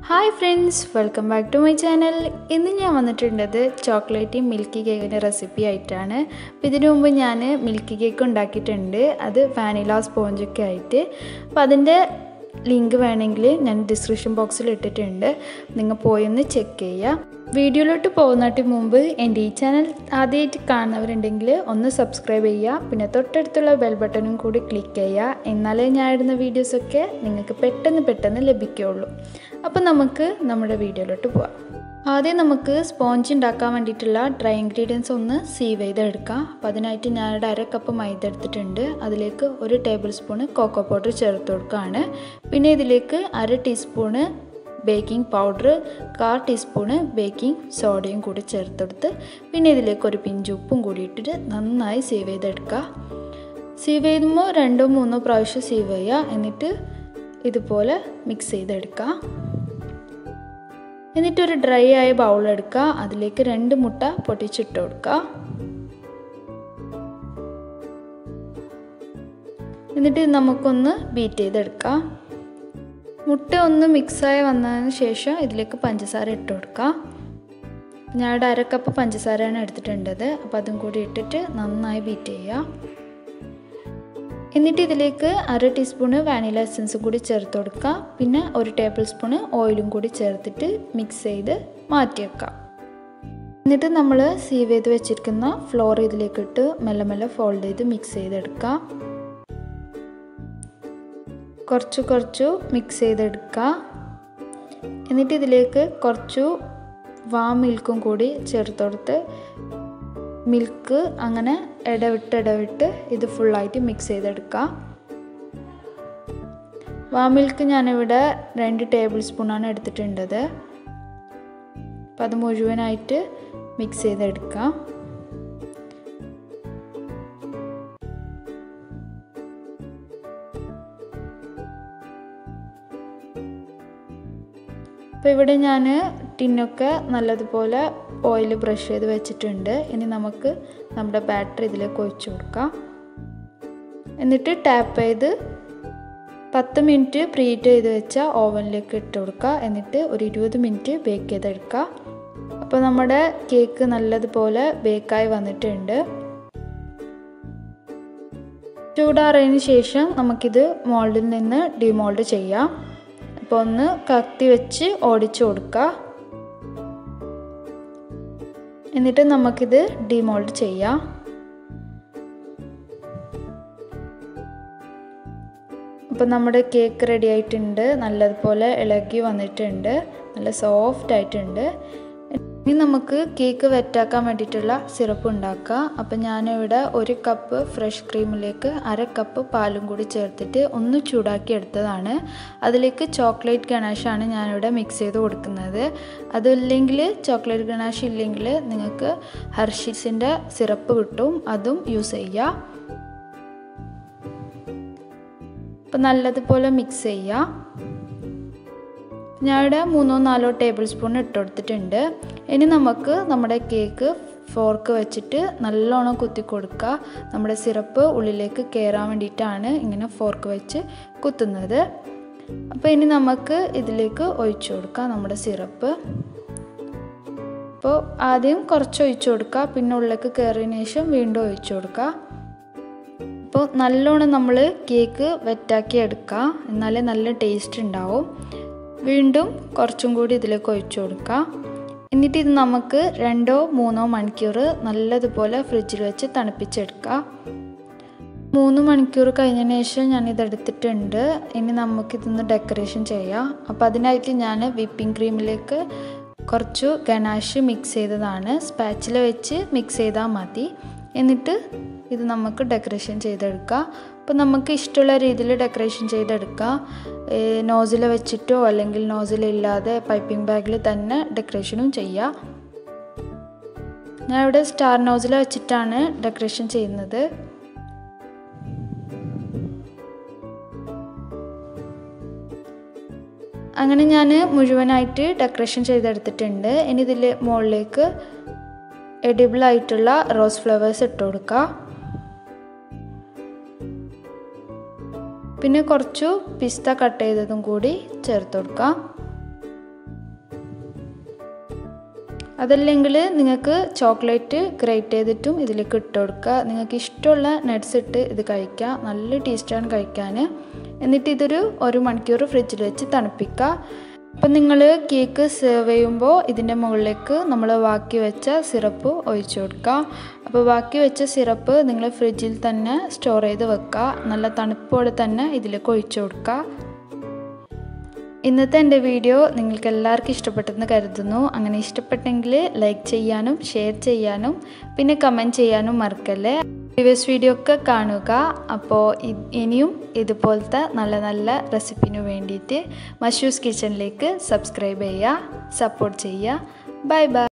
hi friends welcome back to my channel ഇന്ന് ഞാൻ വന്നിട്ടുള്ളത് ചോക്ലേറ്റ് മിൽക്കി കേക്കിൻ്റെ റെസിപ്പി ആയിട്ടാണ് അപ്പോൾ ഇതിനു മുമ്പ് ഞാൻ മിൽക്കി കേക്ക് ഉണ്ടാക്കിയിട്ടുണ്ട് അത് വാനില സ്പോഞ്ചൊക്കെ ആയിട്ട് അപ്പോൾ അതിൻ്റെ ലിങ്ക് വേണമെങ്കിൽ ഞാൻ ഡിസ്ക്രിപ്ഷൻ ബോക്സിൽ ഇട്ടിട്ടുണ്ട് നിങ്ങൾ പോയി ഒന്ന് ചെക്ക് ചെയ്യുക വീഡിയോയിലോട്ട് പോകുന്നതിന് മുമ്പ് എൻ്റെ ഈ ചാനൽ ആദ്യമായിട്ട് കാണുന്നവരുണ്ടെങ്കിൽ ഒന്ന് സബ്സ്ക്രൈബ് ചെയ്യുക പിന്നെ തൊട്ടടുത്തുള്ള ബെൽ ബട്ടണും കൂടി ക്ലിക്ക് ചെയ്യുക എന്നാലേ ഞാൻ ഇടുന്ന വീഡിയോസൊക്കെ നിങ്ങൾക്ക് പെട്ടെന്ന് പെട്ടെന്ന് ലഭിക്കുകയുള്ളൂ അപ്പോൾ നമുക്ക് നമ്മുടെ വീഡിയോയിലോട്ട് പോവാം ആദ്യം നമുക്ക് സ്പോഞ്ച് ഉണ്ടാക്കാൻ വേണ്ടിയിട്ടുള്ള ഡ്രൈ ഇൻഗ്രീഡിയൻസ് ഒന്ന് സീവ് ചെയ്തെടുക്കാം അപ്പോൾ അതിനായിട്ട് ഞാനിവിടെ അര കപ്പ് മൈദ എടുത്തിട്ടുണ്ട് അതിലേക്ക് ഒരു ടേബിൾ സ്പൂണ് കോക്കോ പൗഡർ ചേർത്ത് കൊടുക്കുകയാണ് പിന്നെ ഇതിലേക്ക് അര ടീസ്പൂണ് ബേക്കിംഗ് പൗഡർ കാൽ ടീസ്പൂണ് ബേക്കിംഗ് സോഡയും കൂടി ചേർത്തെടുത്ത് പിന്നെ ഇതിലേക്ക് ഒരു പിഞ്ച് ഉപ്പും കൂടി ഇട്ടിട്ട് നന്നായി സീവ് ചെയ്തെടുക്കുക സീവ് ചെയ്യുമ്പോൾ രണ്ടോ മൂന്നോ പ്രാവശ്യം സീവ് ചെയ്യുക എന്നിട്ട് ഇതുപോലെ മിക്സ് ചെയ്തെടുക്കുക എന്നിട്ടൊരു ഡ്രൈ ആയ ബൗൾ എടുക്കുക അതിലേക്ക് രണ്ട് മുട്ട പൊട്ടിച്ചിട്ട് കൊടുക്കുക എന്നിട്ട് നമുക്കൊന്ന് ബീറ്റ് ചെയ്തെടുക്കാം മുട്ട ഒന്ന് മിക്സായി വന്നതിന് ശേഷം ഇതിലേക്ക് പഞ്ചസാര ഇട്ട് കൊടുക്കാം ഞാൻ അര കപ്പ് പഞ്ചസാരയാണ് എടുത്തിട്ടുണ്ടത് അപ്പോൾ അതും കൂടി ഇട്ടിട്ട് നന്നായി ബീറ്റ് ചെയ്യുക എന്നിട്ട് ഇതിലേക്ക് അര ടീസ്പൂണ് വാനില എസൻസ് കൂടി ചേർത്ത് കൊടുക്കുക പിന്നെ ഒരു ടേബിൾ സ്പൂണ് ഓയിലും കൂടി ചേർത്തിട്ട് മിക്സ് ചെയ്ത് മാറ്റി വെക്കാം എന്നിട്ട് നമ്മൾ സീവ് ചെയ്ത് വെച്ചിരിക്കുന്ന ഫ്ലോർ ഇതിലേക്ക് ഇട്ട് മെല്ലെ മെല്ലെ ഫോൾഡ് ചെയ്ത് മിക്സ് ചെയ്തെടുക്കുക കുറച്ച് കുറച്ചു മിക്സ് ചെയ്തെടുക്കുക എന്നിട്ട് ഇതിലേക്ക് കുറച്ചു വാം മിൽക്കും കൂടി ചേർത്ത് കൊടുത്ത് മിൽക്ക് അങ്ങനെ ഇടവിട്ട് ഇടവിട്ട് ഇത് ഫുള്ളായിട്ട് മിക്സ് ചെയ്തെടുക്കുക വാം മിൽക്ക് ഞാനിവിടെ രണ്ട് ടേബിൾ സ്പൂണാണ് എടുത്തിട്ടുണ്ടത് അപ്പം അത് മുഴുവനായിട്ട് മിക്സ് ചെയ്തെടുക്കാം അപ്പോൾ ഇവിടെ ഞാൻ ടിന്നൊക്കെ നല്ലതുപോലെ ഓയിൽ ബ്രഷ് ചെയ്ത് വെച്ചിട്ടുണ്ട് ഇനി നമുക്ക് നമ്മുടെ ബാറ്ററി ഇതിലേക്ക് ഒഴിച്ചു കൊടുക്കാം എന്നിട്ട് ടാപ്പ് ചെയ്ത് പത്ത് മിനിറ്റ് പ്രീറ്റ് ചെയ്ത് വെച്ച ഓവനിലേക്ക് ഇട്ട് കൊടുക്കുക എന്നിട്ട് ഒരു ഇരുപത് മിനിറ്റ് ബേക്ക് ചെയ്തെടുക്കുക അപ്പോൾ നമ്മുടെ കേക്ക് നല്ലതുപോലെ ബേക്കായി വന്നിട്ടുണ്ട് ചൂടാറിയതിന് ശേഷം നമുക്കിത് മോൾഡിൽ നിന്ന് ഡിമോൾഡ് ചെയ്യാം അപ്പോൾ ഒന്ന് കത്തി വെച്ച് ഓടിച്ചു കൊടുക്കുക എന്നിട്ട് നമുക്കിത് ഡിമോൾഡ് ചെയ്യാം അപ്പോൾ നമ്മുടെ കേക്ക് റെഡി ആയിട്ടുണ്ട് നല്ലതുപോലെ ഇളകി വന്നിട്ടുണ്ട് നല്ല സോഫ്റ്റ് ആയിട്ടുണ്ട് ഇനി നമുക്ക് കേക്ക് വെറ്റാക്കാൻ വേണ്ടിയിട്ടുള്ള സിറപ്പ് ഉണ്ടാക്കാം അപ്പം ഞാനിവിടെ ഒരു കപ്പ് ഫ്രഷ് ക്രീമിലേക്ക് അര കപ്പ് പാലും കൂടി ചേർത്തിട്ട് ഒന്ന് ചൂടാക്കി എടുത്തതാണ് അതിലേക്ക് ചോക്ലേറ്റ് ഗണാഷാണ് ഞാനിവിടെ മിക്സ് ചെയ്ത് കൊടുക്കുന്നത് അതില്ലെങ്കിൽ ചോക്ലേറ്റ് ഗണാഷ് ഇല്ലെങ്കിൽ നിങ്ങൾക്ക് ഹർഷീസിൻ്റെ സിറപ്പ് കിട്ടും അതും യൂസ് ചെയ്യുക അപ്പം നല്ലതുപോലെ മിക്സ് ചെയ്യുക ഞാനിവിടെ മൂന്നോ നാലോ ടേബിൾ സ്പൂൺ ഇട്ട് കൊടുത്തിട്ടുണ്ട് ഇനി നമുക്ക് നമ്മുടെ കേക്ക് ഫോർക്ക് വെച്ചിട്ട് നല്ലോണം കുത്തി കൊടുക്കുക നമ്മുടെ സിറപ്പ് ഉള്ളിലേക്ക് കയറാൻ വേണ്ടിയിട്ടാണ് ഇങ്ങനെ ഫോർക്ക് വെച്ച് കുത്തുന്നത് അപ്പോൾ ഇനി നമുക്ക് ഇതിലേക്ക് ഒഴിച്ചു കൊടുക്കാം നമ്മുടെ സിറപ്പ് അപ്പോൾ ആദ്യം കുറച്ച് ഒഴിച്ചു കൊടുക്കുക പിന്നെ ഉള്ളിലേക്ക് കയറിയതിന് ശേഷം വീണ്ടും ഒഴിച്ചു കൊടുക്കുക അപ്പോൾ നല്ലോണം നമ്മൾ കേക്ക് വെറ്റാക്കി എടുക്കുക എന്നാലേ നല്ല ടേസ്റ്റ് ഉണ്ടാവും വീണ്ടും കുറച്ചും കൂടി ഇതിലേക്ക് ഒഴിച്ചു കൊടുക്കാം എന്നിട്ട് ഇത് നമുക്ക് രണ്ടോ മൂന്നോ മണിക്കൂർ നല്ലതുപോലെ ഫ്രിഡ്ജിൽ വെച്ച് തണുപ്പിച്ചെടുക്കാം മൂന്ന് മണിക്കൂർ കഴിഞ്ഞതിന് ശേഷം ഞാനിത് എടുത്തിട്ടുണ്ട് ഇനി നമുക്കിതൊന്ന് ഡെക്കറേഷൻ ചെയ്യാം അപ്പോൾ അതിനായിട്ട് ഞാൻ വിപ്പിംഗ് ക്രീമിലേക്ക് കുറച്ചു ഗനാഷ് മിക്സ് ചെയ്തതാണ് സ്പാച്ചിൽ വെച്ച് മിക്സ് ചെയ്താൽ മതി എന്നിട്ട് ഇത് നമുക്ക് ഡെക്കറേഷൻ ചെയ്തെടുക്കാം അപ്പോൾ നമുക്ക് ഇഷ്ടമുള്ള രീതിയിൽ ഡെക്കറേഷൻ ചെയ്തെടുക്കാം നോസിൽ വെച്ചിട്ടോ അല്ലെങ്കിൽ നോസിലില്ലാതെ പൈപ്പിംഗ് ബാഗിൽ തന്നെ ഡെക്കറേഷനും ചെയ്യാം ഞാൻ ഇവിടെ സ്റ്റാർ നോസിൽ വെച്ചിട്ടാണ് ഡെക്കറേഷൻ ചെയ്യുന്നത് അങ്ങനെ ഞാൻ മുഴുവനായിട്ട് ഡെക്കറേഷൻ ചെയ്തെടുത്തിട്ടുണ്ട് ഇനി ഇതിൽ മുകളിലേക്ക് എഡിബിൾ ആയിട്ടുള്ള റോസ് ഫ്ലവേഴ്സ് ഇട്ട് കൊടുക്കുക പിന്നെ കുറച്ചു പിസ്ത കട്ട് ചെയ്തതും കൂടി ചേർത്ത് കൊടുക്കാം അതല്ലെങ്കിൽ നിങ്ങൾക്ക് ചോക്ലേറ്റ് ഗ്രേറ്റ് ചെയ്തിട്ടും ഇതിലേക്ക് ഇട്ട് കൊടുക്കുക നിങ്ങൾക്ക് ഇഷ്ടമുള്ള നട്ട്സ് ഇട്ട് ഇത് കഴിക്കുക നല്ല ടേസ്റ്റാണ് കഴിക്കാൻ എന്നിട്ട് ഇതൊരു ഒരു മണിക്കൂർ ഫ്രിഡ്ജിൽ വെച്ച് തണുപ്പിക്കുക അപ്പം നിങ്ങൾ കേക്ക് സെർവ് ചെയ്യുമ്പോൾ ഇതിൻ്റെ മുകളിലേക്ക് നമ്മൾ ബാക്കി വെച്ച സിറപ്പ് ഒഴിച്ചു കൊടുക്കുക അപ്പോൾ ബാക്കി വെച്ച സിറപ്പ് നിങ്ങൾ ഫ്രിഡ്ജിൽ തന്നെ സ്റ്റോർ ചെയ്ത് വെക്കുക നല്ല തണുപ്പോടെ തന്നെ ഇതിലേക്ക് ഒഴിച്ചു കൊടുക്കുക ഇന്നത്തെ എൻ്റെ വീഡിയോ നിങ്ങൾക്ക് എല്ലാവർക്കും ഇഷ്ടപ്പെട്ടെന്ന് കരുതുന്നു അങ്ങനെ ഇഷ്ടപ്പെട്ടെങ്കിൽ ലൈക്ക് ചെയ്യാനും ഷെയർ ചെയ്യാനും പിന്നെ കമൻറ്റ് ചെയ്യാനും മറക്കല്ലേ പ്രീവിയസ് വീഡിയോ ഒക്കെ കാണുക അപ്പോൾ ഇനിയും ഇതുപോലത്തെ നല്ല നല്ല റെസിപ്പിന് വേണ്ടിയിട്ട് മഷൂസ് കിച്ചണിലേക്ക് സബ്സ്ക്രൈബ് ചെയ്യുക സപ്പോർട്ട് ചെയ്യുക ബൈ ബൈ